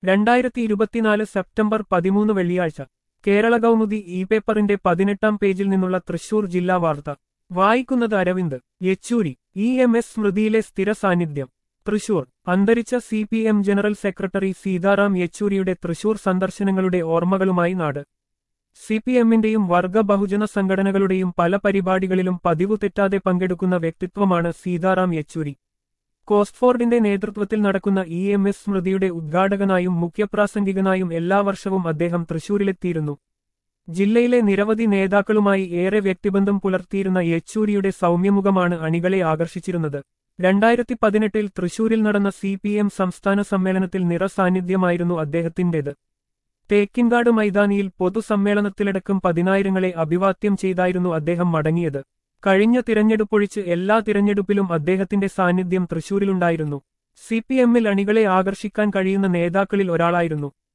രണ്ടായിരത്തി ഇരുപത്തിനാല് സെപ്റ്റംബർ പതിമൂന്ന് വെള്ളിയാഴ്ച കേരള കൗമുദി ഇ പേപ്പറിന്റെ പതിനെട്ടാം പേജിൽ നിന്നുള്ള തൃശൂർ ജില്ലാ വാർത്ത വായിക്കുന്നത് Aravind Yechury E M S സ്മൃതിയിലെ സ്ഥിര സാന്നിധ്യം തൃശൂർ അന്തരിച്ച C P M general secretary Sitaram യെച്ചൂരിയുടെ തൃശൂർ സന്ദർശനങ്ങളുടെ ഓർമ്മകളുമായി നാട് സി പി എമ്മിന്റെയും വർഗ ബഹുജന സംഘടനകളുടെയും പല പരിപാടികളിലും പതിവു തെറ്റാതെ പങ്കെടുക്കുന്ന വ്യക്തിത്വമാണ് സീതാറാം യെച്ചൂരി കോസ്റ്റ്ഫോർഡിന്റെ നേതൃത്വത്തിൽ നടക്കുന്ന ഇ എം എസ് സ്മൃതിയുടെ ഉദ്ഘാടകനായും മുഖ്യപ്രാസംഗികനായും എല്ലാ വർഷവും അദ്ദേഹം തൃശൂരിലെത്തിയിരുന്നു ജില്ലയിലെ നിരവധി നേതാക്കളുമായി ഏറെ വ്യക്തിബന്ധം പുലർത്തിയിരുന്ന യെച്ചൂരിയുടെ സൗമ്യമുഖമാണ് അണികളെ ആകർഷിച്ചിരുന്നത് രണ്ടായിരത്തി പതിനെട്ടിൽ തൃശൂരിൽ നടന്ന സി പി എം സംസ്ഥാന സമ്മേളനത്തിൽ നിറസാന്നിധ്യമായിരുന്നു അദ്ദേഹത്തിന്റേത് തേക്കിൻകാട് മൈതാനിയിൽ പൊതുസമ്മേളനത്തിലടക്കം പതിനായിരങ്ങളെ അഭിവാദ്യം ചെയ്തായിരുന്നു അദ്ദേഹം മടങ്ങിയത് കഴിഞ്ഞ തിരഞ്ഞെടുപ്പൊഴിച്ച് എല്ലാ തിരഞ്ഞെടുപ്പിലും അദ്ദേഹത്തിന്റെ സാന്നിധ്യം തൃശൂരിലുണ്ടായിരുന്നു സി പി എമ്മിൽ അണികളെ ആകർഷിക്കാൻ കഴിയുന്ന നേതാക്കളിൽ ഒരാളായിരുന്നു